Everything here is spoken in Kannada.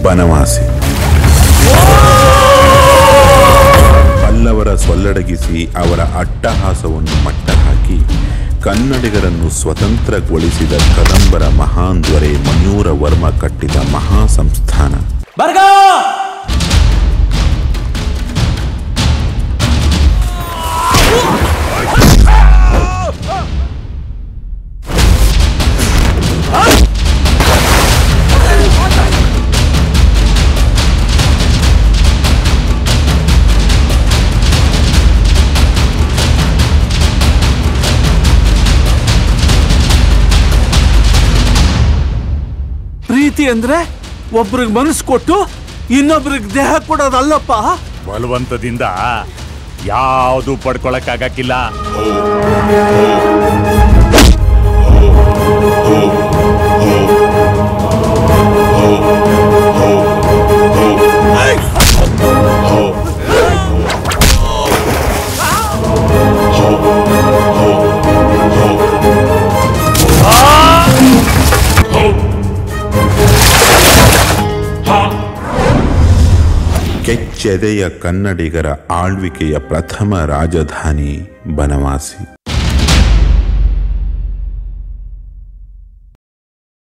ಬನವಾಸಿ ಪಲ್ಲವರ ಸೊಲ್ಲಡಗಿಸಿ ಅವರ ಅಟ್ಟಹಾಸವನ್ನು ಮಟ್ಟ ಹಾಕಿ ಕನ್ನಡಿಗರನ್ನು ಸ್ವತಂತ್ರಗೊಳಿಸಿದ ಕದಂಬರ ಮಹಾನ್ ದೊರೆ ಮಯೂರ ವರ್ಮ ಕಟ್ಟಿದ ಮಹಾ ಸಂಸ್ಥಾನ ಬರ್ಗ ಪ್ರೀತಿ ಅಂದ್ರೆ ಒಬ್ರಿಗೆ ಮನಸ್ಸು ಕೊಟ್ಟು ಇನ್ನೊಬ್ರಿಗೆ ದೇಹ ಕೊಡೋದಲ್ಲಪ್ಪ ಬಲವಂತದಿಂದ ಯಾವುದು ಪಡ್ಕೊಳಕ್ಕಾಗಕ್ಕಿಲ್ಲ ಕೆಚ್ಚೆದೆಯ ಕನ್ನಡಿಗರ ಆಳ್ವಿಕೆಯ ಪ್ರಥಮ ರಾಜಧಾನಿ ಬನವಾಸಿ